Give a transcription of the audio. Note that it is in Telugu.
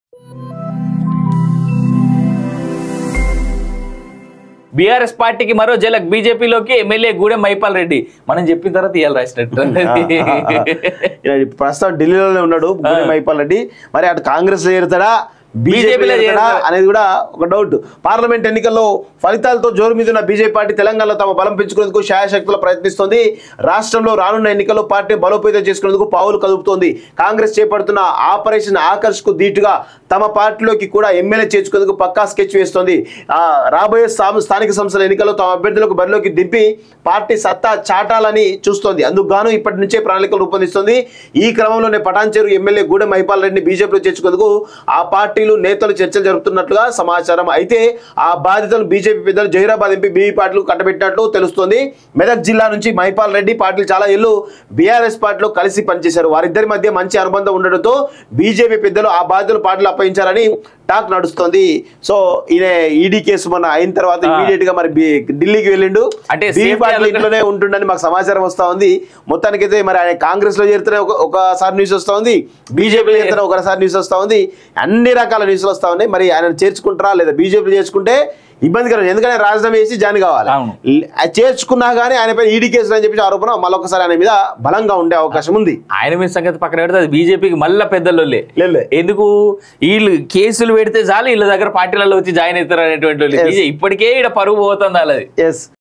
బీఆర్ఎస్ పార్టీకి మరో జలక్ బీజేపీలోకి ఎమ్మెల్యే గూడెం మైపాల్ రెడ్డి మనం చెప్పిన తర్వాత ఇవాళ రాసినట్టు ఇలా ప్రస్తుతం ఢిల్లీలోనే ఉన్నాడు గుడి మైపాల్ రెడ్డి మరి అటు కాంగ్రెస్ లో చేరుతాడా బీజేపీలో బీజేపీలో చేరుతాడా చేరుతాడా? అనేది కూడా ఒక డౌట్ పార్లమెంట్ ఎన్నికల్లో ఫలితాలతో జోరు మీద ఉన్న బీజేపీ పార్టీ తెలంగాణలో తమ బలం పెంచుకునేందుకు శాయశక్తులు ప్రయత్నిస్తోంది రాష్ట్రంలో రానున్న ఎన్నికల్లో పార్టీ బలోపేతం చేసుకునేందుకు పావులు కదుపుతోంది కాంగ్రెస్ చేపడుతున్న ఆపరేషన్ ఆకర్ష్ కు ధీటుగా తమ పార్టీలోకి కూడా ఎమ్మెల్యే చేర్చుకునేందుకు పక్కా స్కెచ్ వేస్తోంది ఆ, రాబోయే స్థా- స్థానిక సంస్థల ఎన్నికల్లో తమ అభ్యర్థులకు బరిలోకి దింపి పార్టీ సత్తా చాటాలని చూస్తోంది అందుకు గాను ఇప్పటి నుంచే ప్రణాళికలు రూపొందిస్తోంది ఈ క్రమంలోనే పటాన్చేరు ఎమ్మెల్యే గూడెం మైపాల్ రెడ్డిని బీజేపీలో చేర్చుకునేందుకు ఆ పార్టీలు నేతలు చర్చలు జరుపుతున్నట్లుగా సమాచారం అయితే ఆ బాధ్యతలు బీజేపీ పెద్దలు జహీరాబాద్ ఎంపీ బీవీ పార్టీలు కట్టబెట్టినట్లు తెలుస్తోంది మెదక్ జిల్లా నుంచి మైపాల్ రెడ్డి పార్టీలు చాలా ఏళ్ళు బీఆర్ఎస్ పార్టీలో కలిసి పనిచేశారు వారిద్దరి మధ్య మంచి అనుబంధం ఉండడంతో బీజేపీ పెద్దలు ఆ బాధ్యతలు పార్టీలు అప్పగించారని టాక్ నడుస్తోంది సో ఈయన ఈడీ కేసు మన అయిన తర్వాత ఆ. ఇమీడియట్ గా మరి బి- ఢిల్లీకి వెళ్ళిండు అంటే బీవీ safety పార్టీల అందుకు- ఇంట్లోనే ఉంటుండని మాకు సమాచారం వస్తా ఉంది మొత్తానికైతే మరి ఆయన కాంగ్రెస్ లో చేరితేనే ఒక ఒకసారి న్యూస్ వస్తా ఉంది బీజేపీలో చేరితేనే ఒకసారి న్యూస్ వస్తా ఉంది అన్ని రకాల న్యూస్లు వస్తా ఉన్నాయి మరి ఆయన చేర్చుకుంటారా లేదా బీజేపీ చేర్చుకుంటే ఇబ్బందికరం ఎందుకంటే ఆయన రాజధాని వేసి జాయిన్ కావాలి అవును. ల్- అది చేర్చుకున్నా కానీ ఆయన పైన ఈడీ కేసులు అని చెప్పి ఆరోపణ మళ్ళొకసారి ఆయన మీద బలంగా ఉండే అవకాశం ఉంది ఆయన మీద సంగతి పక్కన పెడితే అది బీజేపీకి మళ్ళా పెద్దలోలే లేలే. ఎందుకు వీళ్ళు కేసులు పెడితే చాలు వీళ్ళ దగ్గర పార్టీలలో వచ్చి జాయిన్ అవుతారు అనేటువంటి వాళ్ళు. Yes. బీజే- ఇప్పటికే ఇక్కడ పరుగు పోతుంది అలాది ఎస్